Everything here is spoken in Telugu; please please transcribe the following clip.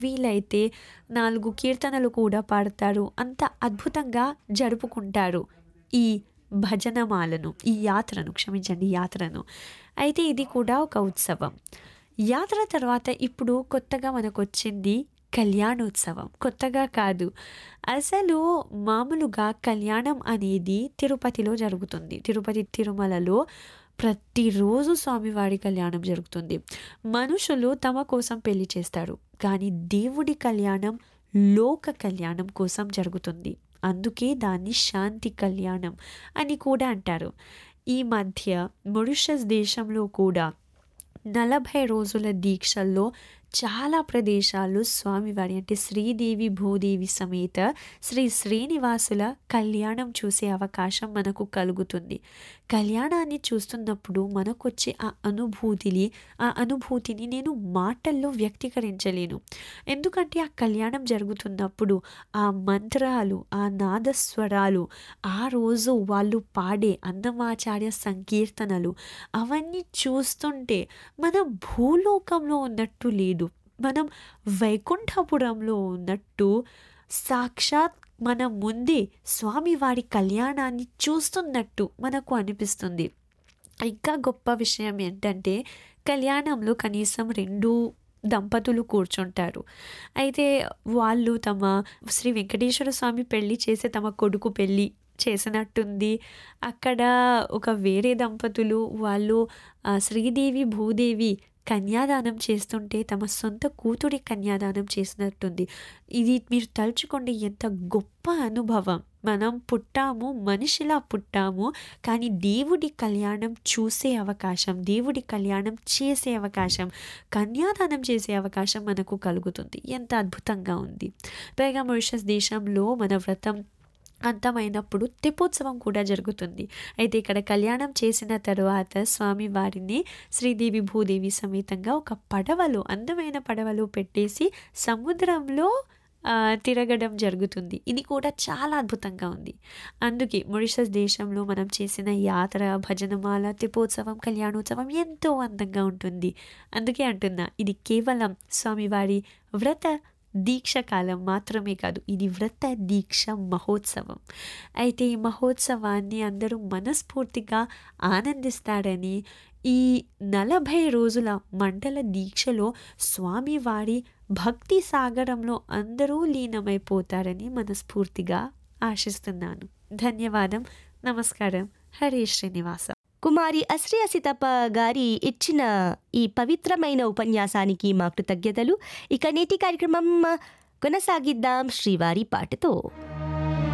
వీలైతే 4 కీర్తనలు కూడా పాడతారు. అంత అద్భుతంగా జరుపుకుంటారు. ఈ భజనమాలను, ఈ యాత్రను క్షమించండి యాత్రను. అయితే ఇది కూడా ఒక ఉత్సవం. యాత్ర తర్వాత ఇప్పుడు కొత్తగా మనకొచ్చింది కళ్యాణోత్సవం. కొత్తగా కాదు. అసలు మామూలుగా కళ్యాణం అనేది తిరుపతిలో జరుగుతుంది. తిరుపతి తిరుమలలో ప్రతిరోజు స్వామివారి కళ్యాణం జరుగుతుంది. మనుషులు తమ కోసం పెళ్లి చేస్తారు. కానీ దేవుడి కళ్యాణం లోక కళ్యాణం కోసం జరుగుతుంది. అందుకే దాన్ని శాంతి కళ్యాణం అని కూడా అంటారు. ఈ మధ్య మారిషస్ దేశంలో కూడా 40 రోజుల దీక్షల్లో చాలా ప్రదేశాల్లో స్వామివారి అంటే శ్రీదేవి భూదేవి సమేత శ్రీ శ్రీనివాసుల కళ్యాణం చూసే అవకాశం మనకు కలుగుతుంది. కళ్యాణాన్ని చూస్తున్నప్పుడు మనకొచ్చే ఆ అనుభూతిని ఆ అనుభూతిని నేను మాటల్లో వ్యక్తీకరించలేను. ఎందుకంటే ఆ కళ్యాణం జరుగుతున్నప్పుడు ఆ మంత్రాలు, ఆ నాదస్వరాలు, ఆ రోజు వాళ్ళు పాడే అన్నమాచార్య సంకీర్తనలు అవన్నీ చూస్తుంటే మనం భూలోకంలో ఉన్నట్టు లేదు. మనం వైకుంఠపురంలో ఉన్నట్టు సాక్షాత్ మన ముందే స్వామివారి కళ్యాణాన్ని చూస్తున్నట్టు మనకు అనిపిస్తుంది. ఇంకా గొప్ప విషయం ఏంటంటే కళ్యాణంలో కనీసం 2 దంపతులు కూర్చుంటారు. అయితే వాళ్ళు తమ శ్రీ వెంకటేశ్వర స్వామి పెళ్లి చేసే తమ కొడుకు పెళ్లి చేసినట్టుంది. అక్కడ ఒక వేరే దంపతులు వాళ్ళు ఆహ్, శ్రీదేవి భూదేవి కన్యాదానం చేస్తుంటే తమ సొంత కూతురి కన్యాదానం చేసినట్టుంది. ఇది మీరు తలుచుకోండి ఎంత గొప్ప అనుభవం. మనం పుట్టాము, మనిషిలా పుట్టాము. కానీ దేవుడి కళ్యాణం చూసే అవకాశం, దేవుడి కళ్యాణం చేసే అవకాశం, కన్యాదానం చేసే అవకాశం మనకు కలుగుతుంది. ఎంత అద్భుతంగా ఉంది. పైగా మారిషస్ దేశంలో మన వ్రతం అంతమైనప్పుడు తెప్పోత్సవం కూడా జరుగుతుంది. అయితే ఇక్కడ కళ్యాణం చేసిన తరువాత స్వామివారిని శ్రీదేవి భూదేవి సమేతంగా ఒక పడవలో అందమైన పడవలో పెట్టేసి సముద్రంలో ఆహ్, తిరగడం జరుగుతుంది. ఇది కూడా చాలా అద్భుతంగా ఉంది. అందుకే మారిషస్ దేశంలో మనం చేసిన యాత్ర, భజనమాల, తెప్పోత్సవం, కళ్యాణోత్సవం ఎంతో అందంగా ఉంటుంది. అందుకే అంటున్నా ఇది కేవలం స్వామివారి వ్రత దీక్ష కాలం మాత్రమే కాదు. ఇది వ్రత దీక్ష మహోత్సవం. అయితే ఈ మహోత్సవాన్ని అందరూ మనస్ఫూర్తిగా ఆనందిస్తారని, ఈ 40 రోజుల మండల దీక్షలో స్వామివారి భక్తి సాగరంలో అందరూ లీనమైపోతారని మనస్ఫూర్తిగా ఆశిస్తున్నాను. ధన్యవాదం. నమస్కారం. హరే శ్రీనివాస. కుమారి అశ్రియ సీతప్ప గారి ఇచ్చిన ఈ పవిత్రమైన ఉపన్యాసానికి మా కృతజ్ఞతలు. ఇక నేటి కార్యక్రమం కొనసాగిద్దాం శ్రీవారి పాటతో.